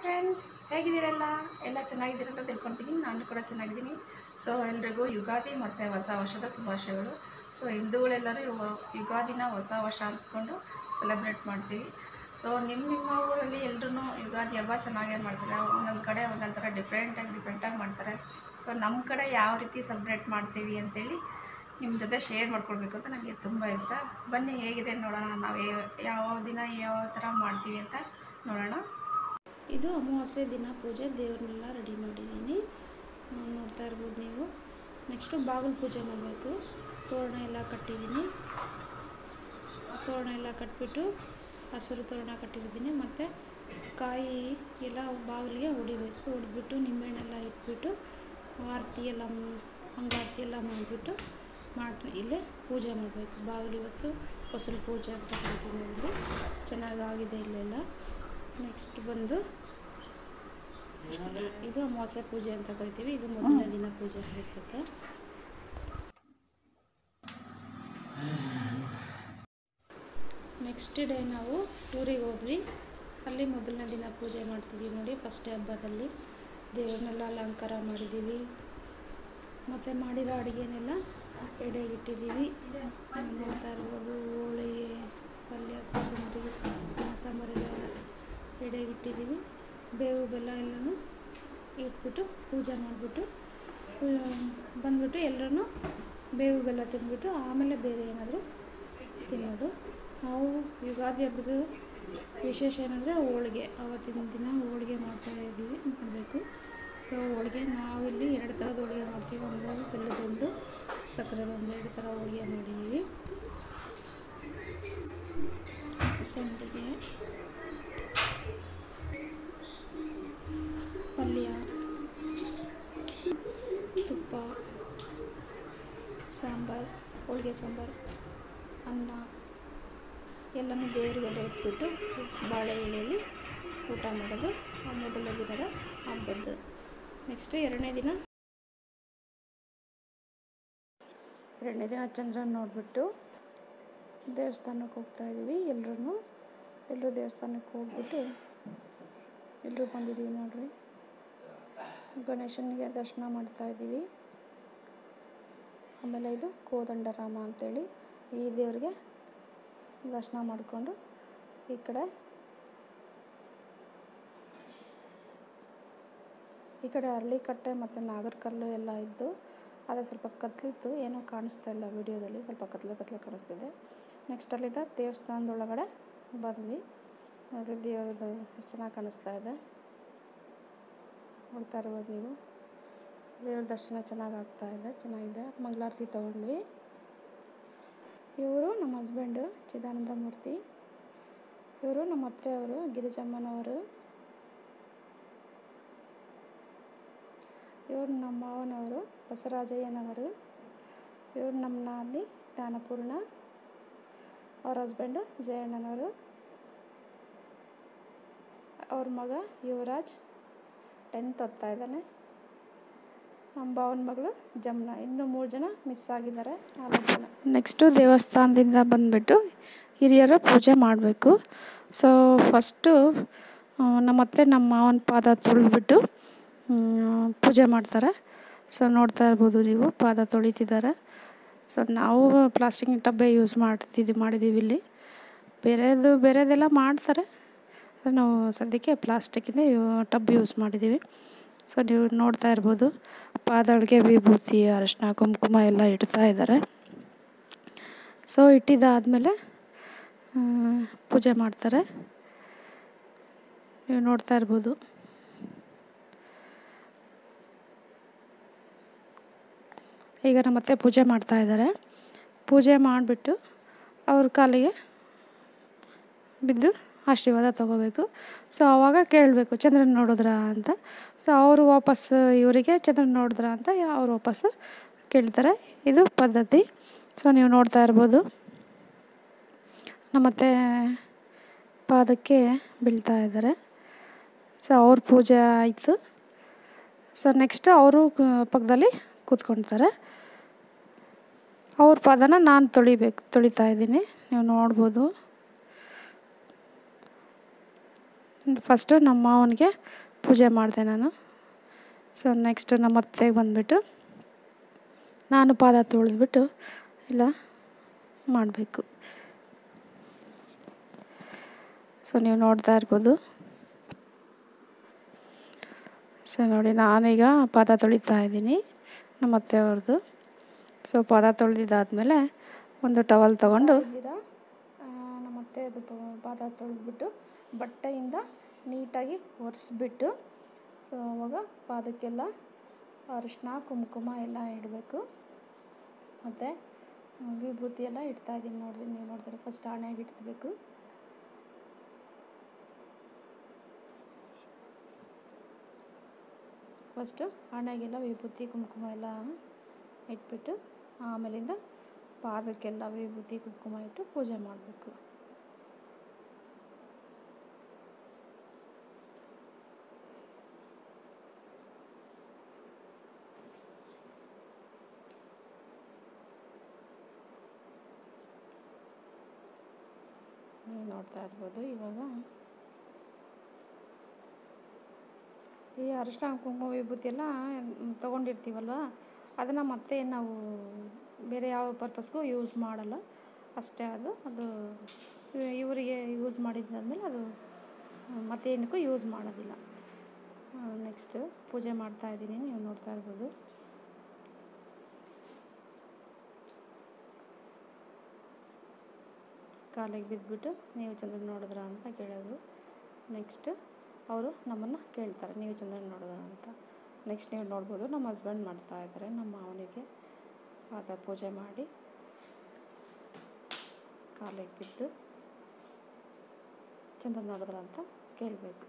friends ಹೇಗಿದ್ದೀರೆಲ್ಲ ಎಲ್ಲ ಚೆನ್ನಾಗಿದ್ದೀರ ಅಂತ ತಿಳ್ಕೊತೀನಿ ನಾನು ಕೂಡ ಚೆನ್ನಾಗಿದ್ದೀನಿ ಸೊ ಎಲ್ರಿಗೂ ಯುಗಾದಿ ಮತ್ತು ಹೊಸ ವರ್ಷದ ಶುಭಾಶಯಗಳು ಸೊ ಹಿಂದೂಗಳೆಲ್ಲರೂ ಯು- ಯುಗಾದಿನ ಹೊಸ ವರ್ಷ ಅಂದ್ಕೊಂಡು ಸೆಲೆಬ್ರೇಟ್ ಮಾಡ್ತೀವಿ ಸೊ ನಿಮ್ಮ ನಿಮ್ಮ ಊರಲ್ಲಿ ಎಲ್ಲರೂ ಯುಗಾದಿ ಹಬ್ಬ ಚೆನ್ನಾಗೇ ಮಾಡ್ತಾರೆ ಒಂದೊಂದು ಕಡೆ ಒಂದೊಂದು ಥರ ಡಿಫ್ರೆಂಟಾಗಿ ಡಿಫ್ರೆಂಟಾಗಿ ಮಾಡ್ತಾರೆ ಸೊ ನಮ್ಮ ಕಡೆ ಯಾವ ರೀತಿ ಸೆಲೆಬ್ರೇಟ್ ಮಾಡ್ತೀವಿ ಅಂತೇಳಿ ನಿಮ್ಮ ಜೊತೆ ಶೇರ್ ಮಾಡ್ಕೊಳ್ಬೇಕು ಅಂತ ನನಗೆ ತುಂಬ ಇಷ್ಟ ಬನ್ನಿ ಹೇಗಿದೆ ನೋಡೋಣ ನಾವು ಯಾವ- ಯಾವ ದಿನ ಯಾವ ಥರ ಮಾಡ್ತೀವಿ ಅಂತ ನೋಡೋಣ ಇದು ಅಮಾವಾಸ್ಯೆ ದಿನ ಪೂಜೆ ದೇವ್ರನ್ನೆಲ್ಲ ರೆಡಿ ಮಾಡಿದ್ದೀನಿ ಆ, ನೋಡ್ತಾ ಇರ್ಬೋದು ನೀವು ನೆಕ್ಸ್ಟು ಬಾಗಿಲು ಪೂಜೆ ಮಾಡಬೇಕು ತೋರಣ ಎಲ್ಲ ಕಟ್ಟಿದ್ದೀನಿ ತೋರಣ ಎಲ್ಲ ಕಟ್ಬಿಟ್ಟು ಹಸಿರು ತೋರಣ ಕಟ್ಟಿದ್ದೀನಿ ಮತ್ತು ಕಾಯಿ ಎಲ್ಲ ಬಾಗಿಲಿಗೆ ಹೊಡಿಬೇಕು ಹೊಡೆದ್ಬಿಟ್ಟು ನಿಂಬೆಹಣ್ಣೆಲ್ಲ ಇಟ್ಬಿಟ್ಟು ಆರತಿ ಎಲ್ಲ ಮ್- ಮಂಗಳಾರತಿ ಎಲ್ಲ ಮಾಡಿಬಿಟ್ಟು ಮಾಡಿ ಇಲ್ಲೇ ಪೂಜೆ ಮಾಡಬೇಕು ಬಾಗಿಲು ಇವತ್ತು ಹೊಸಲು ಪೂಜೆ ಅಂತ ಕರಿತೀವಿ ಇಲ್ಲಿ ಚೆನ್ನಾಗಾಗಿದೆ ಇಲ್ಲೆಲ್ಲ ನೆಕ್ಸ್ಟ್ ಬಂದು ಇದು ಅಮಾವಾಸ್ಯೆ ಪೂಜೆ ಅಂತ ಕರಿತೀವಿ ಇದು ಮೊದಲನೇ ದಿನ ಪೂಜೆ ಇರ್ತದೆ ನೆಕ್ಸ್ಟ್ ಡೇ ನಾವು ಊರಿಗೆ ಹೋದ್ವಿ ಅಲ್ಲಿ ಮೊದಲನೇ ದಿನ ಪೂಜೆ ಮಾಡ್ತಿದ್ದೀವಿ ನೋಡಿ ಫಸ್ಟ್ ಹಬ್ಬದಲ್ಲಿ ದೇವ್ರನ್ನೆಲ್ಲ ಅಲಂಕಾರ ಮಾಡಿದ್ದೀವಿ ಮತ್ತು ಮಾಡಿರೋ ಅಡುಗೆನೆಲ್ಲ ಎಡೆಗೆ ಇಟ್ಟಿದ್ದೀವಿ ನೀವು ನೋಡ್ತಾ ಇರ್ಬೋದು ಹೋಳಿಗೆ ಪಲ್ಯ ಕೋಸಂಬರಿ ಅನ್ನ ಸಾಂಬಾರೆಲ್ಲ ಎಡೆಗೆ ಇಟ್ಟಿದ್ದೀವಿ ಬೇವು ಬೆಲ್ಲ ಎಲ್ಲನೂ ಇಟ್ಬಿಟ್ಟು ಪೂಜೆ ಮಾಡಿಬಿಟ್ಟು ಬಂದ್ಬಿಟ್ಟು ಎಲ್ಲರೂ ಬೇವು ಬೆಲ್ಲ ತಿಂದ್ಬಿಟ್ಟು ಆಮೇಲೆ ಬೇರೆ ಏನಾದರೂ ತಿನ್ನೋದು ನಾವು ಯುಗಾದಿ ಹಬ್ಬದ ವಿಶೇಷ ಏನಂದರೆ ಹೋಳಿಗೆ ಆವತ್ತಿನ ದಿನ ಹೋಳಿಗೆ ಮಾಡ್ತಾ ಇದ್ದೀವಿ ಮಾಡಬೇಕು ಸೊ ಹೋಳಿಗೆ ನಾವಿಲ್ಲಿ ಎರಡು ಥರದ ಹೋಳಿಗೆ ಮಾಡ್ತೀವಿ ಒಂದು ಬೆಲ್ಲದೊಂದು ಸಕ್ಕರೆದೊಂದು ಎರಡು ಥರ ಹೋಳಿಗೆ ಮಾಡಿದ್ದೀವಿ ಸಂಡಿಗೆ ಪಲ್ಯ ತುಪ್ಪ ಸಾಂಬಾರು ಹೋಳಿಗೆ ಸಾಂಬಾರು ಅನ್ನ ಎಲ್ಲನೂ ದೇವರಿಗೆಲ್ಲ ಇಟ್ಬಿಟ್ಟು ಬಾಳೆ ಎಲೆಯಲ್ಲಿ ಊಟ ಮಾಡೋದು ಆ ಮೊದಲನೇ ದಿನದ ಹಬ್ಬದ್ದು ನೆಕ್ಸ್ಟ್ ಎರಡನೇ ದಿನ ಎರಡನೇ ದಿನ ಚಂದ್ರನ ನೋಡಿಬಿಟ್ಟು ದೇವಸ್ಥಾನಕ್ಕೆ ಹೋಗ್ತಾ ಇದ್ದೀವಿ ಎಲ್ಲರೂ ಎಲ್ಲರೂ ದೇವಸ್ಥಾನಕ್ಕೆ ಹೋಗ್ಬಿಟ್ಟು ಎಲ್ಲರೂ ಬಂದಿದ್ದೀವಿ ನೋಡ್ರಿ ಗಣೇಶನಿಗೆ ದರ್ಶನ ಮಾಡ್ತಾ ಇದ್ದೀವಿ ಆಮೇಲೆ ಇದು ಕೋದಂಡರಾಮ ಅಂತೇಳಿ ಈ ದೇವರಿಗೆ ದರ್ಶನ ಮಾಡಿಕೊಂಡು ಈ ಕಡೆ ಈ ಕಡೆ ಅರಳಿಕಟ್ಟೆ ಮತ್ತು ನಾಗರಕಲ್ಲು ಎಲ್ಲ ಇದ್ದು ಅದು ಸ್ವಲ್ಪ ಕತ್ಲಿತ್ತು ಏನೂ ಕಾಣಿಸ್ತಾ ಇಲ್ಲ ವಿಡಿಯೋದಲ್ಲಿ ಸ್ವಲ್ಪ ಕತ್ಲೆ ಕತ್ಲೆ ಕಾಣಿಸ್ತಿದೆ ನೆಕ್ಸ್ಟ್ ಅಲ್ಲಿದ್ದ ದೇವಸ್ಥಾನದೊಳಗಡೆ ಬಂದ್ವಿ ನೋಡಿರಿ ದೇವ್ರದ್ದು ಎಷ್ಟು ಚೆನ್ನಾಗಿ ಕಾಣಿಸ್ತಾ ಇದೆ ನೋಡ್ತಾ ಇರ್ಬೋದು ನೀವು ದೇವ್ರ ದರ್ಶನ ಚೆನ್ನಾಗಿ ಆಗ್ತಾ ಇದೆ ಚೆನ್ನಾಗಿದೆ ಮಂಗಳಾರತಿ ತೊಗೊಂಡ್ವಿ ಇವರು ನಮ್ಮ ಹಸ್ಬೆಂಡು ಚಿದಾನಂದ ಮೂರ್ತಿ ಇವರು ನಮ್ಮ ಅತ್ತೆಯವರು ಗಿರಿಜಮ್ಮನವರು ಇವರು ನಮ್ಮ ಮಾವನವರು ಬಸವರಾಜಯ್ಯನವರು ಇವರು ನಮ್ಮ ನಾದಿ ಜ್ಞಾನಪೂರ್ಣ ಅವ್ರ ಹಸ್ಬೆಂಡು ಜಯಣ್ಣನವರು ಅವ್ರ ಮಗ ಯುವರಾಜ್ ಟೆಂತ್ ಓದ್ತಾ ಇದ್ದಾನೆ ನಮ್ಮ ಭಾವನ ಮಗಳು ಜಮ್ನ ಇನ್ನೂ ಮೂರು ಜನ ಮಿಸ್ ಆಗಿದ್ದಾರೆ ನಾಲ್ಕು ಜನ ನೆಕ್ಸ್ಟು ದೇವಸ್ಥಾನದಿಂದ ಬಂದುಬಿಟ್ಟು ಹಿರಿಯರ ಪೂಜೆ ಮಾಡಬೇಕು ಸೊ ಫಸ್ಟು ನಮ್ಮತ್ತೆ ನಮ್ಮ ಮಾವನ ಪಾದ ತೊಳೆದ್ಬಿಟ್ಟು ಪೂಜೆ ಮಾಡ್ತಾರೆ ಸೊ ನೋಡ್ತಾ ಇರ್ಬೋದು ನೀವು ಪಾದ ತೊಳಿತಿದ್ದಾರೆ ಸೊ ನಾವು ಪ್ಲಾಸ್ಟಿಕ್ ಟಬ್ಬೇ ಯೂಸ್ ಮಾಡ್ತಿದ್ದೀವಿ ಮಾಡಿದ್ದೀವಿ ಇಲ್ಲಿ ಬೇರೆದು ಬೇರೆದೆಲ್ಲ ಮಾಡ್ತಾರೆ ಆದ್ರೆ ನಾವು ಸದ್ಯಕ್ಕೆ ಪ್ಲಾಸ್ಟಿಕ್ಕಿಂದ ಟಬ್ ಯೂಸ್ ಮಾಡಿದ್ದೀವಿ ಸೊ ನೀವು ನೋಡ್ತಾ ಇರ್ಬೋದು ಪಾದಗಳಿಗೆ ವಿಭೂತಿ ಅರಶಿನ ಕುಂಕುಮ ಎಲ್ಲ ಇಡ್ತಾ ಇದ್ದಾರೆ ಸೊ ಇಟ್ಟಿದ್ದಾದಮೇಲೆ ಪೂಜೆ ಮಾಡ್ತಾರೆ ನೀವು ನೋಡ್ತಾ ಇರ್ಬೋದು ಈಗ ನಮ್ಮತ್ತೆ ಪೂಜೆ ಮಾಡ್ತಾ ಇದ್ದಾರೆ ಪೂಜೆ ಮಾಡಿಬಿಟ್ಟು ಅವ್ರ ಕಾಲಿಗೆ ಬಿದ್ದು ಆಶೀರ್ವಾದ ತಗೋಬೇಕು ಸೊ ಆವಾಗ ಕೇಳಬೇಕು ಚಂದ್ರನ ನೋಡಿದ್ರಾ ಅಂತ ಸೊ ಅವರು ವಾಪಸ್ ಇವರಿಗೆ ಚಂದ್ರನ ನೋಡಿದ್ರಾ ಅಂತ ಅವ್ರು ವಾಪಸ್ ಕೇಳ್ತಾರೆ ಇದು ಪದ್ಧತಿ ಸೊ ನೀವು ನೋಡ್ತಾ ಇರ್ಬೋದು ನಮ್ಮತ್ತೆ ಪಾದಕ್ಕೆ ಬೀಳ್ತಾ ಇದ್ದಾರೆ ಸೊ ಅವ್ರ ಪೂಜೆ ಆಯಿತು ಸೊ ನೆಕ್ಸ್ಟ್ ಅವರು ಪಕ್ಕದಲ್ಲಿ ಕೂತ್ಕೊಳ್ತಾರೆ ಅವ್ರ ಪಾದನ ನಾನು ತೊಳಿಬೇಕು ತೊಳಿತಾ ಇದ್ದೀನಿ ನೀವು ನೋಡ್ಬೋದು ಫಸ್ಟು ನಮ್ಮ ಮಾವನಿಗೆ ಪೂಜೆ ಮಾಡಿದೆ ನಾನು ಸೊ ನೆಕ್ಸ್ಟ್ ನಮ್ಮ ಅತ್ತೆಗೆ ಬಂದುಬಿಟ್ಟು ನಾನು ಪಾದ ತೊಳೆದ್ಬಿಟ್ಟು ಎಲ್ಲ ಮಾಡಬೇಕು ಸೊ ನೀವು ನೋಡ್ತಾ ಇರ್ಬೋದು ಸೊ ನೋಡಿ ನಾನೀಗ ಪಾದ ತೊಳಿತಾ ಇದ್ದೀನಿ ನಮ್ಮ ಅತ್ತೆಯವ್ರದ್ದು ಸೊ ಪಾದ ತೊಳೆದಿದ್ದಾದಮೇಲೆ ಒಂದು ಟವಲ್ ತೊಗೊಂಡು ನಮ್ಮ ಅತ್ತೆ ಅದು ಪಾದ ತೊಳೆದ್ಬಿಟ್ಟು ಬಟ್ಟೆಯಿಂದ ನೀಟಾಗಿ ಒರೆಸ್ಬಿಟ್ಟು ಸೊ ಅವಾಗ ಪಾದಕ್ಕೆಲ್ಲ ಅರಿಶಿನ ಕುಂಕುಮ ಎಲ್ಲ ಇಡಬೇಕು ಮತ್ತು ವಿಭೂತಿ ಎಲ್ಲ ಇಡ್ತಾ ಇದ್ದೀನಿ ನೋಡಿರಿ ನೀವು ನೋಡ್ತೀರ ಫಸ್ಟ್ ಆಣೆಯಾಗಿ ಇಡ್ಬೇಕು ಫಸ್ಟು ಹಣೆಗೆಲ್ಲ ವಿಭೂತಿ ಕುಂಕುಮ ಎಲ್ಲ ಇಟ್ಬಿಟ್ಟು ಆಮೇಲಿಂದ ಪಾದಕ್ಕೆಲ್ಲ ವಿಭೂತಿ ಕುಂಕುಮ ಇಟ್ಟು ಪೂಜೆ ಮಾಡಬೇಕು ನೀವು ನೋಡ್ತಾ ಇರ್ಬೋದು ಇವಾಗ ಈ ಅರಿಶಿನ ಕುಂಕುಮ ವಿಭೂತಿ ಎಲ್ಲ ತೊಗೊಂಡಿರ್ತೀವಲ್ವ ಅದನ್ನು ಮತ್ತೆ ನಾವು ಬೇರೆ ಯಾವ ಪರ್ಪಸ್ಗೂ ಯೂಸ್ ಮಾಡಲ್ಲ ಅಷ್ಟೇ ಅದು ಅದು ಇವರಿಗೆ ಯೂಸ್ ಮಾಡಿದ್ದಾದಮೇಲೆ ಅದು ಮತ್ತೇನಕ್ಕೂ ಯೂಸ್ ಮಾಡೋದಿಲ್ಲ ನೆಕ್ಸ್ಟು ಪೂಜೆ ಮಾಡ್ತಾ ಇದ್ದೀನಿ ನೀವು ನೋಡ್ತಾ ಇರ್ಬೋದು ಕಾಲಿಗೆ ಬಿದ್ದುಬಿಟ್ಟು ನೀವು ಚಂದ್ರನ ನೋಡಿದ್ರ ಅಂತ ಕೇಳೋದು ನೆಕ್ಸ್ಟ್ ಅವರು ನಮ್ಮನ್ನು ಕೇಳ್ತಾರೆ ನೀವು ಚಂದ್ರನ ನೋಡಿದ ಅಂತ ನೆಕ್ಸ್ಟ್ ನೀವು ನೋಡ್ಬೋದು ನಮ್ಮ ಹಸ್ಬೆಂಡ್ ಮಾಡ್ತಾ ಇದ್ದಾರೆ ನಮ್ಮ ಮಾವನಿಗೆ ಪಾದ ಪೂಜೆ ಮಾಡಿ ಕಾಲಿಗೆ ಬಿದ್ದು ಚಂದ್ರ ನೋಡಿದ್ರ ಅಂತ ಕೇಳಬೇಕು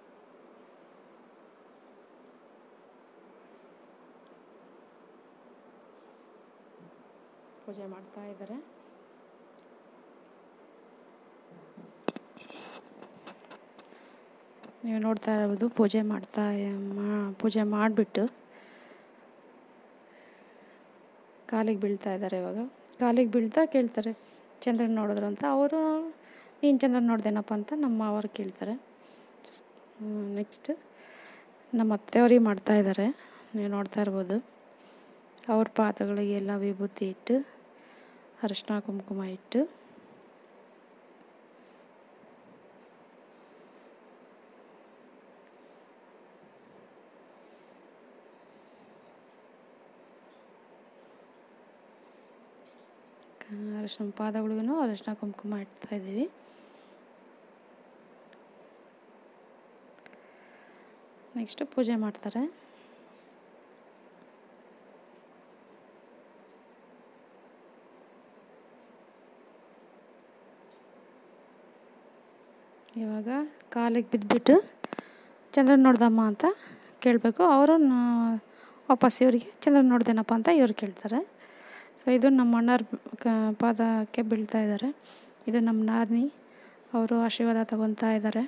ಪೂಜೆ ಮಾಡ್ತಾ ಇದ್ದಾರೆ ನೀವು ನೋಡ್ತಾ ಇರೋದು ಪೂಜೆ ಮಾಡ್ತಾ ಮಾ- ಪೂಜೆ ಮಾಡಿಬಿಟ್ಟು ಕಾಲಿಗೆ ಬೀಳ್ತಾ ಇದ್ದಾರೆ ಇವಾಗ ಕಾಲಿಗೆ ಬೀಳ್ತಾ ಕೇಳ್ತಾರೆ ಚಂದ್ರನ ನೋಡಿದ್ರಂತ ಅವರು ನೀನು ಚಂದ್ರನ ನೋಡ್ದೇನಪ್ಪ ಅಂತ ನಮ್ಮ ಅವರು ಕೇಳ್ತಾರೆ ನೆಕ್ಸ್ಟ್ ನಮ್ಮ ಅತ್ತೆಯವ್ರಿಗೆ ಮಾಡ್ತಾ ಇದ್ದಾರೆ ನೀವು ನೋಡ್ತಾ ಇರ್ಬೋದು ಅವ್ರ ಪಾದಗಳಿಗೆಲ್ಲ ವಿಭೂತಿ ಇಟ್ಟು ಅರಿಶಿನ ಕುಂಕುಮ ಇಟ್ಟು ಅರಿಶಿನ ಪಾದಗಳಿಗೂ ಅರಿಶಿನ ಕುಂಕುಮ ಇಡ್ತಾ ಇದ್ದೀವಿ ನೆಕ್ಸ್ಟ್ ಪೂಜೆ ಮಾಡ್ತಾರೆ ಇವಾಗ ಕಾಲಿಗೆ ಬಿದ್ದುಬಿಟ್ಟು ಚಂದ್ರನ ನೋಡ್ದಮ್ಮ ಅಂತ ಕೇಳಬೇಕು ಅವರು ವಾಪಸ್ ಇವರಿಗೆ ಚಂದ್ರನ ನೋಡ್ದೇನಪ್ಪ ಅಂತ ಇವ್ರು ಕೇಳ್ತಾರೆ ಸೊ ಇದು ನಮ್ಮ ಅಣ್ಣವ್ರ ಕ ಪಾದಕ್ಕೆ ಬೀಳ್ತಾ ಇದ್ದಾರೆ ಇದು ನಮ್ಮ ನಾದಿನಿ ಅವರು ಆಶೀರ್ವಾದ ತಗೊತಾ ಇದ್ದಾರೆ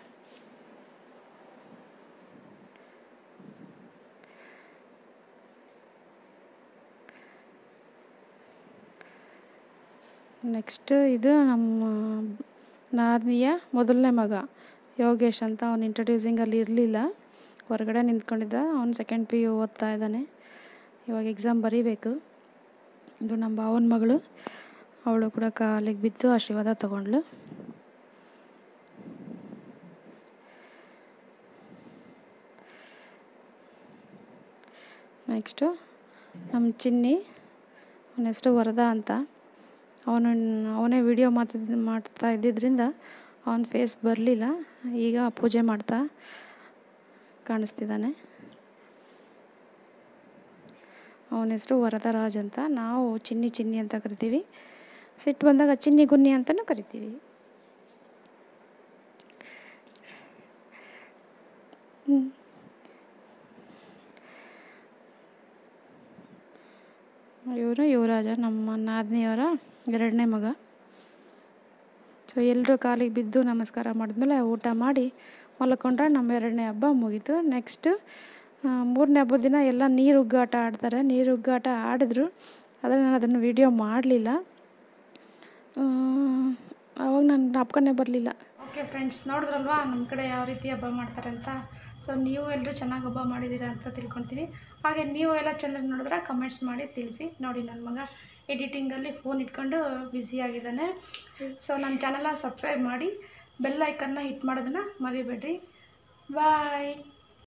ನೆಕ್ಸ್ಟ್ ಇದು ನಮ್ಮ ನಾದಿನಿಯ ಮೊದಲನೇ ಮಗ ಯೋಗೇಶ್ ಅಂತ ಅವ್ನು ಇಂಟ್ರಡ್ಯೂಸಿಂಗಲ್ಲಿ ಇರಲಿಲ್ಲ ಹೊರಗಡೆ ನಿಂತ್ಕೊಂಡಿದ್ದ ಅವ್ನು ಸೆಕೆಂಡ್ ಪಿ ಯು ಓದ್ತಾ ಇದ್ದಾನೆ ಇವಾಗ ಎಕ್ಸಾಮ್ ಬರೀಬೇಕು ಇದು ನಮ್ಮ ಭಾವನ ಮಗಳು ಅವಳು ಕೂಡ ಕಾಲಿಗೆ ಬಿದ್ದು ಆಶೀರ್ವಾದ ತಗೊಂಡ್ಳು ನೆಕ್ಸ್ಟು ನಮ್ಮ ಚಿನ್ನಿ ಅವನ ಹೆಸರು ವರದಾ ಅಂತ ಅವನು ಅವನೇ ವಿಡಿಯೋ ಮಾಡ್ತಿದ್ದ ಮಾಡ್ತಾ ಇದ್ದಿದ್ದರಿಂದ ಅವನ ಫೇಸ್ ಬರಲಿಲ್ಲ ಈಗ ಪೂಜೆ ಮಾಡ್ತಾ ಕಾಣಿಸ್ತಿದ್ದಾನೆ ಅವನ ಹೆಸರು ವರದರಾಜ್ ಅಂತ ನಾವು ಚಿನ್ನಿ ಚಿನ್ನಿ ಅಂತ ಕರಿತೀವಿ ಸಿಟ್ಟು ಬಂದಾಗ ಚಿನ್ನಿ ಗುನ್ನಿ ಅಂತಲೂ ಕರಿತೀವಿ ಇವರು ಯುವರಾಜ ನಮ್ಮ ನಾದಿನಿಯವರ ಎರಡನೇ ಮಗ ಸೊ ಎಲ್ಲರೂ ಕಾಲಿಗೆ ಬಿದ್ದು ನಮಸ್ಕಾರ ಮಾಡಿದ್ಮೇಲೆ ಊಟ ಮಾಡಿ ಮಲ್ಕೊಂಡ್ರೆ ನಮ್ಮ ಎರಡನೇ ಹಬ್ಬ ಮುಗೀತು ನೆಕ್ಸ್ಟು ಮೂರನೇ ಹಬ್ಬದ ದಿನ ಎಲ್ಲ ನೀರು ಉಗ್ಗಾಟ ಆಡ್ತಾರೆ ನೀರು ಉಗ್ಗಾಟ ಆಡಿದ್ರು ಆದರೆ ನಾನು ಅದನ್ನು ವೀಡಿಯೋ ಮಾಡಲಿಲ್ಲ ಅವಾಗ ನನ್ನ ಜ್ಞಾಪಕನೇ ಬರಲಿಲ್ಲ ಓಕೆ ಫ್ರೆಂಡ್ಸ್ ನೋಡಿದ್ರಲ್ವಾ ನಮ್ಮ ಕಡೆ ಯಾವ ರೀತಿ ಹಬ್ಬ ಮಾಡ್ತಾರೆ ಅಂತ ಸೊ ನೀವು ಎಲ್ಲರೂ ಚೆನ್ನಾಗಿ ಹಬ್ಬ ಮಾಡಿದ್ದೀರಾ ಅಂತ ತಿಳ್ಕೊತೀನಿ ಹಾಗೆ ನೀವು ಎಲ್ಲ ಚೆಂದ ನೋಡಿದ್ರೆ ಕಮೆಂಟ್ಸ್ ಮಾಡಿ ತಿಳಿಸಿ ನೋಡಿ ನನ್ನ ಮಗ ಎಡಿಟಿಂಗಲ್ಲಿ ಫೋನ್ ಇಟ್ಕೊಂಡು ಬ್ಯುಸಿಯಾಗಿದ್ದಾನೆ ಸೊ ನನ್ನ ಚಾನಲ್ನ ಸಬ್ಸ್ಕ್ರೈಬ್ ಮಾಡಿ ಬೆಲ್ ಐಕನ್ನ ಹಿಟ್ ಮಾಡೋದನ್ನು ಮರಿಬೇಡ್ರಿ ಬಾಯ್